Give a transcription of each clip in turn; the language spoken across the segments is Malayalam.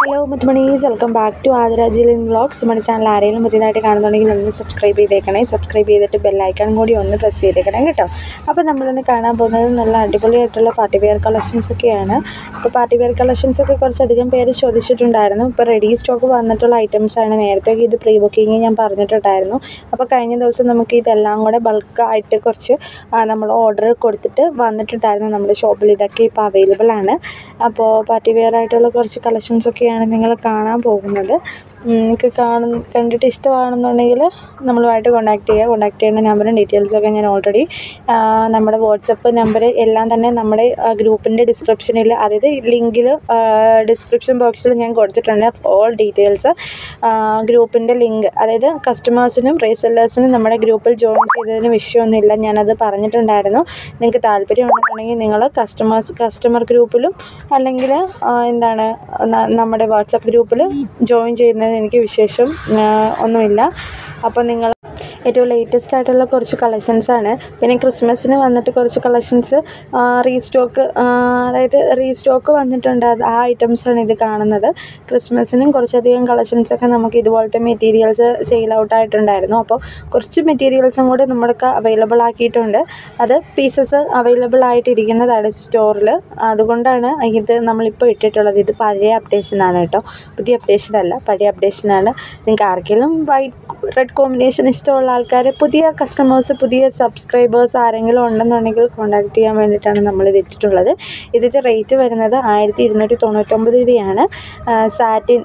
ഹലോ മുത്തുമണീസ് വെൽക്കം ബാക്ക് ടു ആദരാജിലിൻ വ്ളോഗ്സ് നമ്മുടെ ചാനൽ ആരെങ്കിലും പുതിയതായിട്ട് കാണുന്നുണ്ടെങ്കിൽ ഒന്ന് സബ്സ്ക്രൈബ് ചെയ്തേക്കണേ സബ്സ്ക്രൈബ് ചെയ്തിട്ട് ബെല്ലൈക്കൺ കൂടി ഒന്ന് പ്രസ് ചെയ്തേക്കണേ കേട്ടോ അപ്പോൾ നമ്മളിന്ന് കാണാൻ പോകുന്നത് നല്ല അടിപൊളിയായിട്ടുള്ള പാർട്ടി വെയർ കളക്ഷൻസ് ഒക്കെയാണ് അപ്പോൾ പാർട്ടി വെയർ കളക്ഷൻസ് ഒക്കെ കുറച്ചധികം പേര് ചോദിച്ചിട്ടുണ്ടായിരുന്നു ഇപ്പോൾ റെഡി സ്റ്റോക്ക് വന്നിട്ടുള്ള ഐറ്റംസ് ആണ് നേരത്തെ ഇത് പ്രീ ബുക്കിംഗ് ഞാൻ പറഞ്ഞിട്ടുണ്ടായിരുന്നു അപ്പോൾ കഴിഞ്ഞ ദിവസം നമുക്ക് ഇതെല്ലാം കൂടെ ബൾക്കായിട്ട് കുറച്ച് നമ്മൾ ഓർഡർ കൊടുത്തിട്ട് വന്നിട്ടുണ്ടായിരുന്നു നമ്മുടെ ഷോപ്പിൽ ഇതൊക്കെ ഇപ്പോൾ അവൈലബിൾ ആണ് അപ്പോൾ പാർട്ടി വെയർ ആയിട്ടുള്ള കുറച്ച് കളക്ഷൻസ് ഒക്കെയാണ് നിങ്ങൾ കാണാൻ പോകുന്നത് നിങ്ങൾക്ക് കാണുന്ന കണ്ടിട്ട് ഇഷ്ടമാണെന്നുണ്ടെങ്കിൽ നമ്മളുമായിട്ട് കോൺടാക്ട് ചെയ്യുക കോൺടാക്ട് ചെയ്യുന്ന നമ്പറും ഡീറ്റെയിൽസൊക്കെ ഞാൻ ഓൾറെഡി നമ്മുടെ വാട്സപ്പ് നമ്പർ എല്ലാം തന്നെ നമ്മുടെ ഗ്രൂപ്പിൻ്റെ ഡിസ്ക്രിപ്ഷനിൽ അതായത് ലിങ്കിൽ ഡിസ്ക്രിപ്ഷൻ ബോക്സിൽ ഞാൻ കൊടുത്തിട്ടുണ്ട് ഓൾ ഡീറ്റെയിൽസ് ഗ്രൂപ്പിൻ്റെ ലിങ്ക് അതായത് കസ്റ്റമേഴ്സിനും റീസെല്ലേഴ്സിനും നമ്മുടെ ഗ്രൂപ്പിൽ ജോയിൻ ചെയ്തതിന് വിഷയമൊന്നുമില്ല ഞാനത് പറഞ്ഞിട്ടുണ്ടായിരുന്നു നിങ്ങൾക്ക് താല്പര്യം ഉണ്ടെന്നുണ്ടെങ്കിൽ നിങ്ങൾ കസ്റ്റമേഴ്സ് കസ്റ്റമർ ഗ്രൂപ്പിലും അല്ലെങ്കിൽ എന്താണ് ന- നമ്മുടെ വാട്സപ്പ് ഗ്രൂപ്പിൽ ജോയിൻ ചെയ്യുന്നതിന് എനിക്ക് വിശേഷം ഒന്നുമില്ല അപ്പോൾ നിങ്ങൾ ഏറ്റവും ലേറ്റസ്റ്റ് ആയിട്ടുള്ള കുറച്ച് കളക്ഷൻസ് ആണ് പിന്നെ ക്രിസ്മസിന് വന്നിട്ട് കുറച്ച് കളക്ഷൻസ് റീസ്റ്റോക്ക് അതായത് റീസ്റ്റോക്ക് വന്നിട്ടുണ്ട് അത് ആ items ആണ് ഇത് കാണുന്നത് ക്രിസ്മസിനും കുറച്ചധികം കളക്ഷൻസ് ഒക്കെ നമുക്ക് ഇതുപോലത്തെ മെറ്റീരിയൽസ് സെയിൽ ഔട്ട് ആയിട്ടുണ്ടായിരുന്നു അപ്പോൾ കുറച്ച് മെറ്റീരിയൽസും കൂടെ നമ്മൾക്ക് അവൈലബിൾ ആക്കിയിട്ടുണ്ട് അത് പീസസ് അവൈലബിൾ ആയിട്ടിരിക്കുന്നതാണ് സ്റ്റോറിൽ അതുകൊണ്ടാണ് ഇത് നമ്മളിപ്പോൾ ഇട്ടിട്ടുള്ളത് ഇത് പഴയ അപ്ഡേഷൻ ആണ് കേട്ടോ പുതിയ അപ്ഡേഷൻ അല്ല പഴയ അപ്ഡേഷൻ ആണ് നിങ്ങൾക്ക് ആർക്കെങ്കിലും വൈറ്റ് റെഡ് കോമ്പിനേഷൻ ഇഷ്ടമുള്ള ആൾക്കാർ പുതിയ കസ്റ്റമേഴ്സ് പുതിയ സബ്സ്ക്രൈബേഴ്സ് ആരെങ്കിലും ഉണ്ടെന്നുണ്ടെങ്കിൽ കോൺടാക്ട് ചെയ്യാൻ വേണ്ടിയിട്ടാണ് നമ്മളിത് ഇട്ടിട്ടുള്ളത് ഇതിൻ്റെ റേറ്റ് വരുന്നത് ആയിരത്തി ഇരുന്നൂറ്റി തൊണ്ണൂറ്റൊമ്പത് രൂപയാണ് സാറ്റിൻ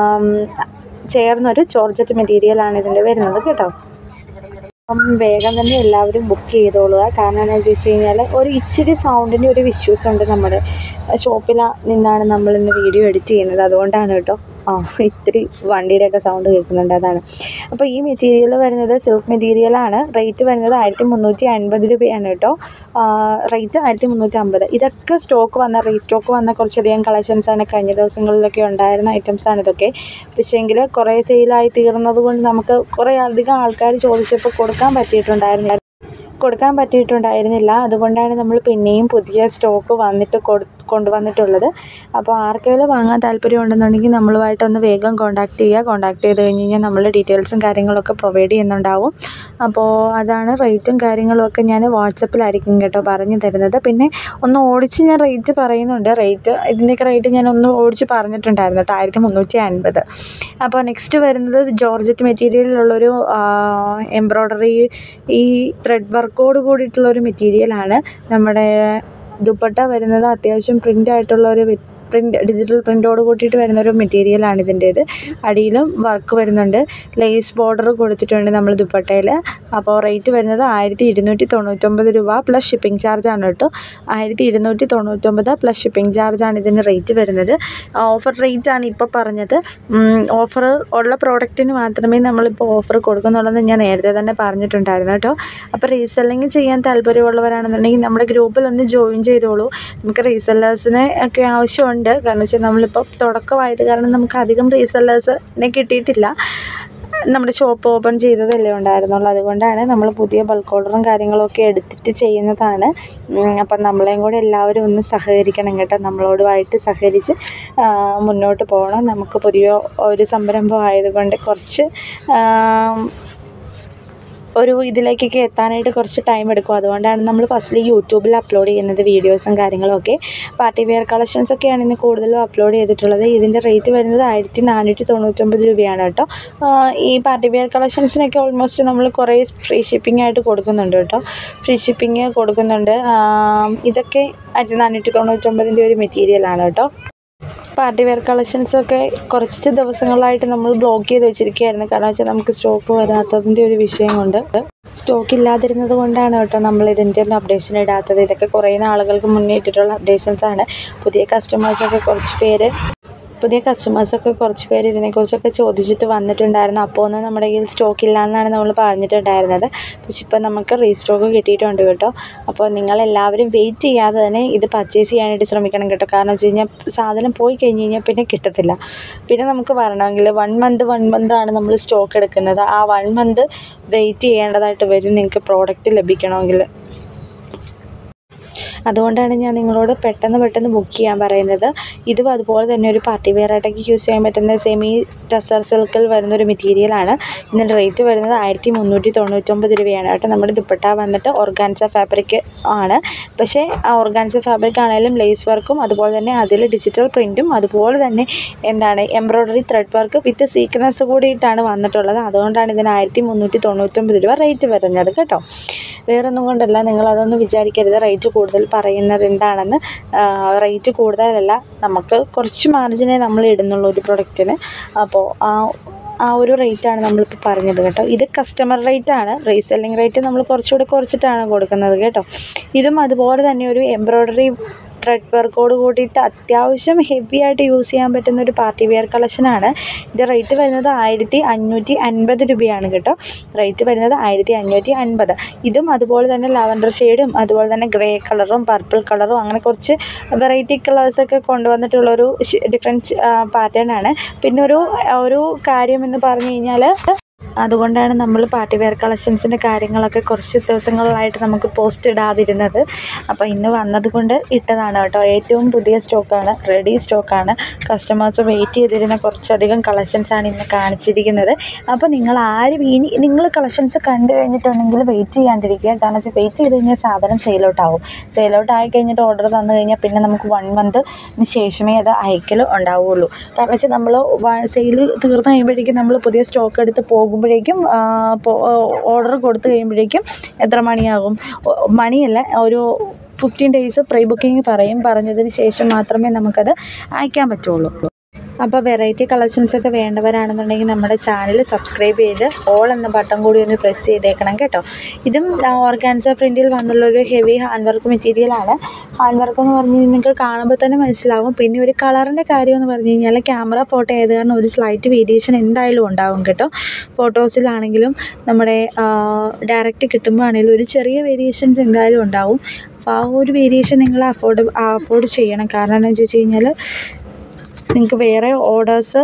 ചേർന്നൊരു ജോർജറ്റ് മെറ്റീരിയലാണ് ഇതിൻ്റെ വരുന്നത് കേട്ടോ അപ്പം വേഗം തന്നെ എല്ലാവരും ബുക്ക് ചെയ്തോളുക കാരണം എന്താണെന്ന് ചോദിച്ചു കഴിഞ്ഞാൽ ഒരു ഇച്ചിരി സൗണ്ടിൻ്റെ ഒരു വിഷ്യൂസ് ഉണ്ട് നമ്മുടെ ഷോപ്പിൽ നിന്നാണ് നമ്മളിന്ന് വീഡിയോ എഡിറ്റ് ചെയ്യുന്നത് അതുകൊണ്ടാണ് കേട്ടോ ആ ഇത്തിരി വണ്ടിയുടെയൊക്കെ സൗണ്ട് കേൾക്കുന്നുണ്ട് അതാണ് അപ്പോൾ ഈ മെറ്റീരിയൽ വരുന്നത് സിൽക്ക് മെറ്റീരിയലാണ് റേറ്റ് വരുന്നത് ആയിരത്തി മുന്നൂറ്റി അൻപത് രൂപയാണ് കേട്ടോ റേറ്റ് ആയിരത്തി മുന്നൂറ്റി അമ്പത് ഇതൊക്കെ സ്റ്റോക്ക് വന്ന റീസ്റ്റോക്ക് വന്ന കുറച്ചധികം കളക്ഷൻസ് ആണ് കഴിഞ്ഞ ദിവസങ്ങളിലൊക്കെ ഉണ്ടായിരുന്ന ഐറ്റംസ് ആണ് ഇതൊക്കെ പക്ഷേങ്കിൽ കുറേ സെയിലായി തീർന്നത് കൊണ്ട് നമുക്ക് കുറേ അധികം ആൾക്കാർ ചോദിച്ചപ്പോൾ കൊടുക്കാൻ പറ്റിയിട്ടുണ്ടായിരുന്നില്ല കൊടുക്കാൻ പറ്റിയിട്ടുണ്ടായിരുന്നില്ല അതുകൊണ്ടാണ് നമ്മൾ പിന്നെയും പുതിയ സ്റ്റോക്ക് വന്നിട്ട് കൊടു കൊണ്ടുവന്നിട്ടുള്ളത് അപ്പോൾ ആർക്കെങ്കിലും വാങ്ങാൻ താല്പര്യം ഉണ്ടെന്നുണ്ടെങ്കിൽ നമ്മളുമായിട്ടൊന്ന് വേഗം കോൺടാക്ട് ചെയ്യുക കോൺടാക്ട് ചെയ്ത് കഴിഞ്ഞ് കഴിഞ്ഞാൽ നമ്മൾ ഡീറ്റെയിൽസും കാര്യങ്ങളൊക്കെ പ്രൊവൈഡ് ചെയ്യുന്നുണ്ടാവും അപ്പോൾ അതാണ് റേറ്റും കാര്യങ്ങളും ഒക്കെ ഞാൻ വാട്സപ്പിലായിരിക്കും കേട്ടോ പറഞ്ഞു തരുന്നത് പിന്നെ ഒന്ന് ഓടിച്ച് ഞാൻ റേറ്റ് പറയുന്നുണ്ട് റേറ്റ് ഇതിൻ്റെയൊക്കെ റേറ്റ് ഞാൻ ഒന്ന് ഓടിച്ച് പറഞ്ഞിട്ടുണ്ടായിരുന്നു കേട്ടോ ആയിരത്തി മുന്നൂറ്റി അൻപത് അപ്പോൾ നെക്സ്റ്റ് വരുന്നത് ജോർജറ്റ് മെറ്റീരിയലിലുള്ളൊരു എംബ്രോയ്ഡറി ഈ ത്രെഡ് വർക്കോട് കൂടിയിട്ടുള്ളൊരു മെറ്റീരിയലാണ് നമ്മുടെ ദുപ്പട്ട വരുന്നത് അത്യാവശ്യം പ്രിൻ്റ് ആയിട്ടുള്ള ഒരു പ്രിൻ്റ് ഡിജിറ്റൽ പ്രിൻ്റോട് കൂട്ടിയിട്ട് വരുന്ന ഒരു മെറ്റീരിയലാണ് ഇതിൻ്റേത് അടിയിലും വർക്ക് വരുന്നുണ്ട് ലേസ് ബോർഡർ കൊടുത്തിട്ടുണ്ട് നമ്മൾ ദുപ്പട്ടയിൽ അപ്പോൾ റേറ്റ് വരുന്നത് ആയിരത്തി ഇരുന്നൂറ്റി തൊണ്ണൂറ്റൊമ്പത് രൂപ പ്ലസ് ഷിപ്പിംഗ് ചാർജ് ആണ് കേട്ടോ ആയിരത്തി ഇരുന്നൂറ്റി തൊണ്ണൂറ്റൊമ്പത് പ്ലസ് ഷിപ്പിംഗ് ചാർജ് ആണ് ഇതിന് റേറ്റ് വരുന്നത് ഓഫർ റേറ്റ് ആണ് ഇപ്പോൾ പറഞ്ഞത് ഓഫർ ഉള്ള പ്രോഡക്റ്റിന് മാത്രമേ നമ്മളിപ്പോൾ ഓഫർ കൊടുക്കുന്നുള്ളൂ ഞാൻ നേരത്തെ തന്നെ പറഞ്ഞിട്ടുണ്ടായിരുന്നു കേട്ടോ അപ്പോൾ റീസെല്ലിങ് ചെയ്യാൻ താല്പര്യമുള്ളവരാണെന്നുണ്ടെങ്കിൽ നമ്മുടെ ഗ്രൂപ്പിൽ ഒന്ന് ജോയിൻ ചെയ്തോളൂ നമുക്ക് റീസെല്ലേഴ്സിനെ ഒക്കെ ആവശ്യമുണ്ട് കാരണം വെച്ചാൽ നമ്മളിപ്പോൾ തുടക്കമായത് കാരണം നമുക്ക് അധികം റീസെല്ലേഴ്സിനെ കിട്ടിയിട്ടില്ല നമ്മുടെ ഷോപ്പ് ഓപ്പൺ ചെയ്തതല്ലേ ഉണ്ടായിരുന്നുള്ളൂ അതുകൊണ്ടാണ് നമ്മൾ പുതിയ ബൾക്ക് ഓർഡറും കാര്യങ്ങളൊക്കെ എടുത്തിട്ട് ചെയ്യുന്നതാണ് ഉം, അപ്പം നമ്മളെയും കൂടെ എല്ലാവരും ഒന്ന് സഹകരിക്കണം കേട്ടോ നമ്മളോടുമായിട്ട് സഹകരിച്ച് ആ, മുന്നോട്ട് പോകണം നമുക്ക് പുതിയ ഒരു സംരംഭം ആയതുകൊണ്ട് കുറച്ച് ആം, ഒരു ഇതിലേക്കൊക്കെ എത്താനായിട്ട് കുറച്ച് ടൈം എടുക്കും അതുകൊണ്ടാണ് നമ്മൾ ഫസ്റ്റിൽ യൂട്യൂബിൽ അപ്ലോഡ് ചെയ്യുന്നത് വീഡിയോസും കാര്യങ്ങളും ഒക്കെ പാർട്ടി വെയർ കളക്ഷൻസ് ഒക്കെയാണ് ഇന്ന് കൂടുതലും അപ്ലോഡ് ചെയ്തിട്ടുള്ളത് ഇതിൻ്റെ റേറ്റ് വരുന്നത് ആയിരത്തി നാനൂറ്റി തൊണ്ണൂറ്റൊമ്പത് രൂപയാണ് കേട്ടോ ആ, ഈ പാർട്ടി വെയർ കളക്ഷൻസിനൊക്കെ ഓൾമോസ്റ്റ് നമ്മൾ കുറേ ഫ്രീ ഷിപ്പിംഗ് ആയിട്ട് കൊടുക്കുന്നുണ്ട് കേട്ടോ ഫ്രീ ഷിപ്പിംഗ് കൊടുക്കുന്നുണ്ട് ആ, ഇതൊക്കെ ആയിരത്തി നാനൂറ്റി തൊണ്ണൂറ്റൊമ്പതിൻ്റെ ഒരു മെറ്റീരിയലാണ് കേട്ടോ പാർട്ടി വെയർ കളക്ഷൻസൊക്കെ കുറച്ച് ദിവസങ്ങളായിട്ട് നമ്മൾ ബ്ലോക്ക് ചെയ്ത് വെച്ചിരിക്കുകയായിരുന്നു കാരണം വെച്ചാൽ നമുക്ക് സ്റ്റോക്ക് വരാത്തതിൻ്റെ ഒരു വിഷയം കൊണ്ട് സ്റ്റോക്ക് ഇല്ലാതിരുന്നത് കൊണ്ടാണ് കേട്ടോ നമ്മൾ ഇതിൻ്റെ ഒന്നും അപ്ഡേഷൻ ഇടാത്തത് ഇതൊക്കെ കുറേ നാളുകൾക്ക് മുന്നേ ഇട്ടിട്ടുള്ള അപ്ഡേഷൻസ് ആണ് പുതിയ കസ്റ്റമേഴ്സൊക്കെ കുറച്ച് പേര് പുതിയ കസ്റ്റമേഴ്സൊക്കെ കുറച്ച് പേര് ഇതിനെക്കുറിച്ചൊക്കെ ചോദിച്ചിട്ട് വന്നിട്ടുണ്ടായിരുന്നു അപ്പോൾ ഒന്നും നമ്മുടെ കയ്യിൽ സ്റ്റോക്ക് ഇല്ല എന്നാണ് നമ്മൾ പറഞ്ഞിട്ടുണ്ടായിരുന്നത് പക്ഷെ ഇപ്പം നമുക്ക് റീസ്റ്റോക്ക് കിട്ടിയിട്ടുണ്ട് കേട്ടോ അപ്പോൾ നിങ്ങളെല്ലാവരും വെയിറ്റ് ചെയ്യാതെ തന്നെ ഇത് പർച്ചേസ് ചെയ്യാനായിട്ട് ശ്രമിക്കണം കേട്ടോ കാരണം വെച്ച് കഴിഞ്ഞാൽ സാധനം പോയി കഴിഞ്ഞ് കഴിഞ്ഞാൽ പിന്നെ കിട്ടത്തില്ല പിന്നെ നമുക്ക് വരണമെങ്കിൽ വൺ മന്ത് വൺ മന്ത് ആണ് നമ്മൾ സ്റ്റോക്ക് എടുക്കുന്നത് ആ വൺ മന്ത് വെയിറ്റ് ചെയ്യേണ്ടതായിട്ട് വരും നിങ്ങൾക്ക് പ്രോഡക്റ്റ് ലഭിക്കണമെങ്കിൽ അതുകൊണ്ടാണ് ഞാൻ നിങ്ങളോട് പെട്ടെന്ന് പെട്ടെന്ന് ബുക്ക് ചെയ്യാൻ പറയുന്നത് ഇതും അതുപോലെ തന്നെ ഒരു പാർട്ടി വെയർ ആയിട്ടൊക്കെ യൂസ് ചെയ്യാൻ പറ്റുന്ന സെമി ടസർ സിൽക്കിൽ വരുന്നൊരു മെറ്റീരിയലാണ് ഇതിൻ്റെ റേറ്റ് വരുന്നത് ആയിരത്തി മുന്നൂറ്റി തൊണ്ണൂറ്റൊമ്പത് രൂപയാണ് കേട്ടോ നമ്മുടെ ദുപ്പട്ട വന്നിട്ട് ഓർഗാൻസ ഫാബ്രിക് ആണ് പക്ഷേ ആ ഓർഗാൻസ ഫാബ്രിക് ആണെങ്കിലും ലേസ് വർക്കും അതുപോലെ തന്നെ അതിൽ ഡിജിറ്റൽ പ്രിൻറ്റും അതുപോലെ തന്നെ എന്താണ് embroidery thread work with sequence കൂടിയിട്ടാണ് വന്നിട്ടുള്ളത് അതുകൊണ്ടാണ് ഇതിന് ആയിരത്തി മുന്നൂറ്റി തൊണ്ണൂറ്റൊമ്പത് രൂപ റേറ്റ് വരുന്നത് കേട്ടോ വേറൊന്നും കൊണ്ടല്ല നിങ്ങളതൊന്നും വിചാരിക്കരുത് റേറ്റ് കൂടുതൽ പറയുന്നത് എന്താണെന്ന് റേറ്റ് കൂടുതലല്ല നമുക്ക് കുറച്ച് മാർജിനേ നമ്മൾ ഇടുന്നുള്ളൂ ഒരു പ്രൊഡക്റ്റിന് അപ്പോൾ ആ ആ ഒരു റേറ്റാണ് നമ്മളിപ്പോൾ പറഞ്ഞത് കേട്ടോ ഇത് കസ്റ്റമർ റേറ്റാണ് റീസെല്ലിംഗ് റേറ്റ് നമ്മൾ കുറച്ചുകൂടി കുറച്ചിട്ടാണ് കൊടുക്കുന്നത് കേട്ടോ ഇതും അതുപോലെ തന്നെ ഒരു എംബ്രോയ്ഡറി ത്രെഡ് വർക്കോട് കൂടിയിട്ട് അത്യാവശ്യം ഹെവി ആയിട്ട് യൂസ് ചെയ്യാൻ പറ്റുന്ന ഒരു പാർട്ടി വെയർ കളക്ഷനാണ് ഇത് റേറ്റ് വരുന്നത് ആയിരത്തി അഞ്ഞൂറ്റി അൻപത് രൂപയാണ് കേട്ടോ റേറ്റ് വരുന്നത് ആയിരത്തി അഞ്ഞൂറ്റി അൻപത് ഇതും അതുപോലെ തന്നെ ലാവൻഡർ ഷെയ്ഡും അതുപോലെ തന്നെ ഗ്രേ കളറും പർപ്പിൾ കളറും അങ്ങനെ കുറച്ച് വെറൈറ്റി കളേഴ്സൊക്കെ കൊണ്ടുവന്നിട്ടുള്ളൊരു ഡിഫറെൻറ്റ് പാറ്റേൺ ആണ് പിന്നെ ഒരു ഒരു കാര്യം എന്ന് പറഞ്ഞു കഴിഞ്ഞാൽ അതുകൊണ്ടാണ് നമ്മൾ പാർട്ടി വെയർ കളക്ഷൻസിൻ്റെ കാര്യങ്ങളൊക്കെ കുറച്ച് ദിവസങ്ങളായിട്ട് നമുക്ക് പോസ്റ്റ് ഇടാതിരുന്നത് അപ്പോൾ ഇന്ന് വന്നതുകൊണ്ട് ഇട്ടതാണ് കേട്ടോ ഏറ്റവും പുതിയ സ്റ്റോക്കാണ് റെഡി സ്റ്റോക്കാണ് കസ്റ്റമേഴ്സ് വെയിറ്റ് ചെയ്തിരുന്ന കുറച്ചധികം കളക്ഷൻസാണ് ഇന്ന് കാണിച്ചിരിക്കുന്നത് അപ്പോൾ നിങ്ങൾ ആരും ഇനി നിങ്ങൾ കളക്ഷൻസ് കണ്ടു കഴിഞ്ഞിട്ടുണ്ടെങ്കിൽ വെയിറ്റ് ചെയ്യാണ്ടിരിക്കുക കാരണം വെച്ചാൽ വെയിറ്റ് ചെയ്ത് കഴിഞ്ഞാൽ സാധനം സെയിൽ ഔട്ട് ആവും സെയിൽ ഔട്ട് ആയി കഴിഞ്ഞിട്ട് ഓർഡർ തന്നു കഴിഞ്ഞാൽ പിന്നെ നമുക്ക് വൺ മന്തിന് ശേഷമേ അത് അയക്കൽ ഉണ്ടാവുകയുള്ളൂ കാരണം വെച്ചാൽ നമ്മൾ സെയിൽ തീർന്നു കഴിയുമ്പോഴേക്കും നമ്മൾ പുതിയ സ്റ്റോക്ക് എടുത്ത് പോകുമ്പോഴേക്കും ഓർഡർ കൊടുത്തു കഴിയുമ്പോഴേക്കും എത്ര മണിയാകും മണിയല്ല ഒരു ഫിഫ്റ്റീൻ ഡേയ്സ് പ്രീ ബുക്കിംഗ് പറയും പറഞ്ഞതിന് ശേഷം മാത്രമേ നമുക്കത് അയക്കാൻ പറ്റുള്ളൂ അപ്പോൾ വെറൈറ്റി കളക്ഷൻസൊക്കെ വേണ്ടവരാണെന്നുണ്ടെങ്കിൽ നമ്മുടെ ചാനൽ സബ്സ്ക്രൈബ് ചെയ്ത് ഓൾ എന്ന ബട്ടൺ കൂടി ഒന്ന് പ്രസ് ചെയ്തേക്കണം കേട്ടോ ഇതും ഓർഗാൻസ പ്രിൻറ്റിൽ വന്നുള്ളൊരു ഹെവി ഹാൻഡ് വർക്ക് മെറ്റീരിയലാണ് ഹാൻഡ് വർക്ക് എന്ന് പറഞ്ഞു കഴിഞ്ഞാൽ നിങ്ങൾക്ക് കാണുമ്പോൾ തന്നെ മനസ്സിലാവും പിന്നെ ഒരു കളറിൻ്റെ കാര്യം എന്ന് പറഞ്ഞു കഴിഞ്ഞാൽ ക്യാമറ ഫോട്ടോ ആയത് കാരണം ഒരു സ്ലൈറ്റ് വേരിയേഷൻ എന്തായാലും ഉണ്ടാവും കേട്ടോ ഫോട്ടോസിലാണെങ്കിലും നമ്മുടെ ഡയറക്റ്റ് കിട്ടുമ്പോൾ ആണെങ്കിലും ഒരു ചെറിയ വേരിയേഷൻസ് എന്തായാലും ഉണ്ടാവും അപ്പോൾ ആ ഒരു വേരിയേഷൻ നിങ്ങൾ അഫോർഡ് അഫോർഡ് ചെയ്യണം കാരണം എന്താണെന്ന് ചോദിച്ചു കഴിഞ്ഞാൽ നിങ്ങൾക്ക് വേറെ ഓർഡേഴ്സ്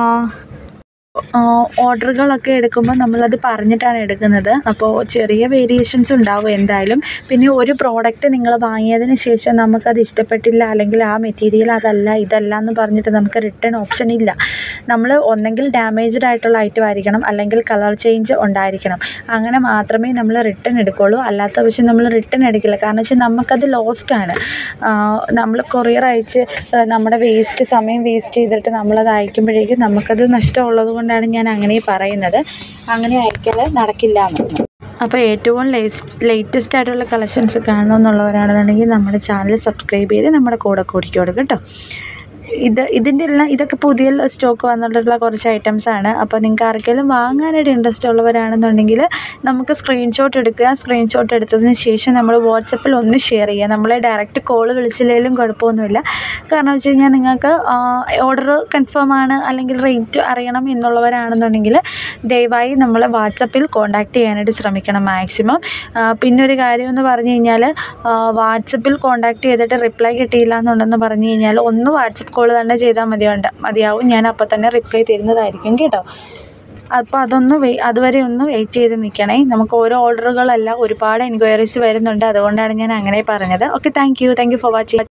ഓർഡറുകളൊക്കെ എടുക്കുമ്പോൾ നമ്മളത് പറഞ്ഞിട്ടാണ് എടുക്കുന്നത് അപ്പോൾ ചെറിയ വേരിയേഷൻസ് ഉണ്ടാവും എന്തായാലും പിന്നെ ഒരു പ്രോഡക്റ്റ് നിങ്ങൾ വാങ്ങിയതിന് ശേഷം നമുക്കത് ഇഷ്ടപ്പെട്ടില്ല അല്ലെങ്കിൽ ആ മെറ്റീരിയൽ അതല്ല ഇതല്ല എന്ന് പറഞ്ഞിട്ട് നമുക്ക് റിട്ടേൺ ഓപ്ഷൻ ഇല്ല നമ്മൾ ഒന്നെങ്കിൽ ഡാമേജ്ഡ് ആയിട്ടുള്ള ഐറ്റം ആയിരിക്കണം അല്ലെങ്കിൽ കളർ ചേഞ്ച് ഉണ്ടായിരിക്കണം അങ്ങനെ മാത്രമേ നമ്മൾ റിട്ടേൺ എടുക്കുകയുള്ളൂ അല്ലാത്ത പക്ഷം നമ്മൾ റിട്ടേൺ എടുക്കില്ല കാരണം വെച്ചാൽ നമുക്കത് ലോസ്റ്റാണ് നമ്മൾ കൊറിയർ അയച്ച് നമ്മുടെ വേസ്റ്റ് സമയം വേസ്റ്റ് ചെയ്തിട്ട് നമ്മളത് അയക്കുമ്പോഴേക്കും നമുക്കത് നഷ്ടമുള്ളത് കൊണ്ടാണ് ഞാൻ അങ്ങനെ പറയുന്നത് അങ്ങനെ അയക്കൽ നടക്കില്ല എന്ന് അപ്പോൾ ഏറ്റവും ലേറ്റസ്റ്റ് ആയിട്ടുള്ള കളക്ഷൻസ് കാണണമെന്നുള്ളവരാണെന്നുണ്ടെങ്കിൽ നമ്മുടെ ചാനൽ സബ്സ്ക്രൈബ് ചെയ്ത് നമ്മുടെ കൂടെ കൂടിക്കോടും കേട്ടോ ഇത് ഇതിൻ്റെ എല്ലാം ഇതൊക്കെ പുതിയ സ്റ്റോക്ക് വന്നിട്ടുള്ള കുറച്ച് ഐറ്റംസ് ആണ് അപ്പോൾ നിങ്ങൾക്ക് ആർക്കെങ്കിലും വാങ്ങാനായിട്ട് ഇൻട്രസ്റ്റ് ഉള്ളവരാണെന്നുണ്ടെങ്കിൽ നമുക്ക് സ്ക്രീൻഷോട്ട് എടുക്കുക സ്ക്രീൻഷോട്ട് എടുത്തതിന് ശേഷം നമ്മൾ വാട്സപ്പിൽ ഒന്ന് ഷെയർ ചെയ്യുക നമ്മളെ ഡയറക്റ്റ് കോൾ വിളിച്ചില്ലെങ്കിലും കുഴപ്പമൊന്നുമില്ല കാരണം വെച്ച് കഴിഞ്ഞാൽ നിങ്ങൾക്ക് ഓർഡർ കൺഫേം ആണ് അല്ലെങ്കിൽ റേറ്റ് അറിയണം എന്നുള്ളവരാണെന്നുണ്ടെങ്കിൽ ദയവായി നമ്മളെ വാട്സപ്പിൽ കോൺടാക്റ്റ് ചെയ്യാനായിട്ട് ശ്രമിക്കണം മാക്സിമം പിന്നെ ഒരു കാര്യം എന്ന് പറഞ്ഞു കഴിഞ്ഞാൽ വാട്സപ്പിൽ കോൺടാക്റ്റ് ചെയ്തിട്ട് റിപ്ലൈ കിട്ടിയില്ല എന്നുണ്ടെന്ന് പറഞ്ഞു കഴിഞ്ഞാൽ ഒന്ന് വാട്സപ്പ് കോൾ തന്നെ ചെയ്താൽ മതിയുണ്ട് മതിയാവും ഞാൻ അപ്പോൾ തന്നെ റിപ്ലൈ തരുന്നതായിരിക്കും കേട്ടോ അപ്പോൾ അതൊന്ന് വെ അതുവരെ ഒന്ന് വെയിറ്റ് ചെയ്ത് നിൽക്കണേ നമുക്ക് ഓരോ ഓർഡറുകളല്ല ഒരുപാട് എൻക്വയറീസ് വരുന്നുണ്ട് അതുകൊണ്ടാണ് ഞാൻ അങ്ങനെ പറഞ്ഞത് okay thank you thank you for watching